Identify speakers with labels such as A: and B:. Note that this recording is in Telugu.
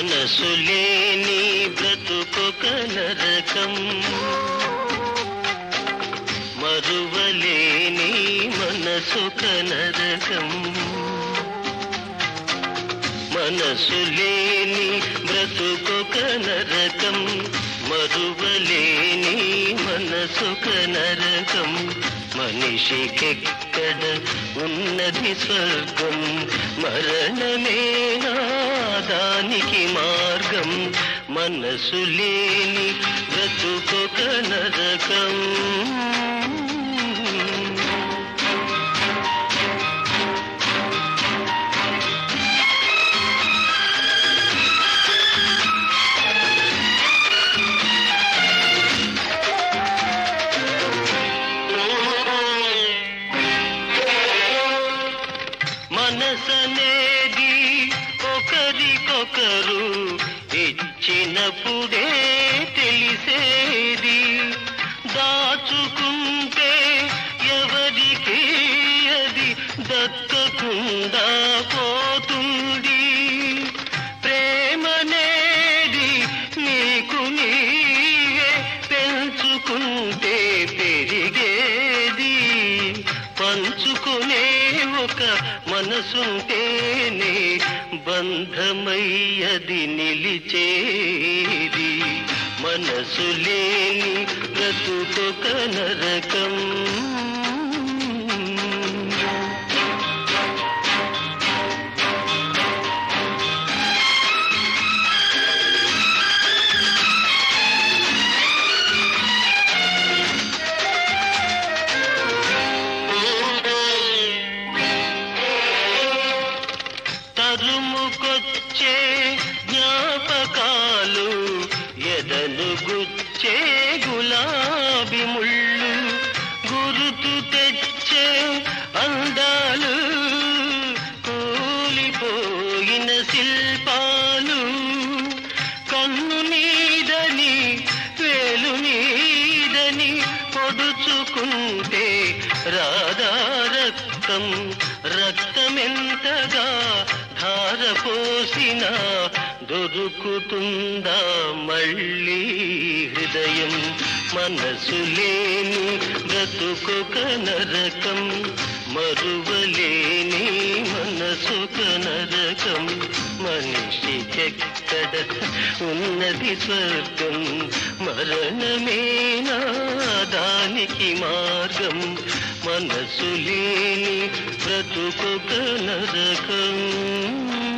A: మనసు లేని బ్రతుకొక నరకం మరువలేని మనసొక నరకం మనసు లేని బ్రతుకొక నరకం మరువలేని మనసొక నరకం మనిషికెక్కడ ఉన్నది స్వర్గం మరణమేనా దానికి మార్గం మనసు లేని బ్రతుకొక నరకం మనసనేది ఒకరికొకరు ఇచ్చినప్పుడే తెలిసేది దాచుకుంటే ఎవరికి అది దక్కకుండా పోతుంది ప్రేమనేది నీకు నీవే పెంచుకుంటే పెరిగేది పంచుకునే ఒక మనసుంటేనే బంధమయ్యది నిలిచేది మనసు లేని బ్రతుకొక నరకం తరుముకొచ్చే జ్ఞాపకాలు ఎదలు గుచ్చే గులాబీ ముళ్ళు గురుతు తెచ్చే అందాలు కూలిపోయిన శిల్పాలు కన్ను మీదని వేలు మీదని పొడుచుకుంటే రాధా రక్తం రక్తమెంతగా ధార పోసిన దొరుకుతుందా మళ్ళీ హృదయం మనసు లేని బ్రతుకొక నరకం మరువలేని మనసొక నరకం మనిషికెక్కడ ఉన్నది స్వర్గం మరణమేనా దానికి మార్గం మనసు లేని బ్రతుకొక నరకం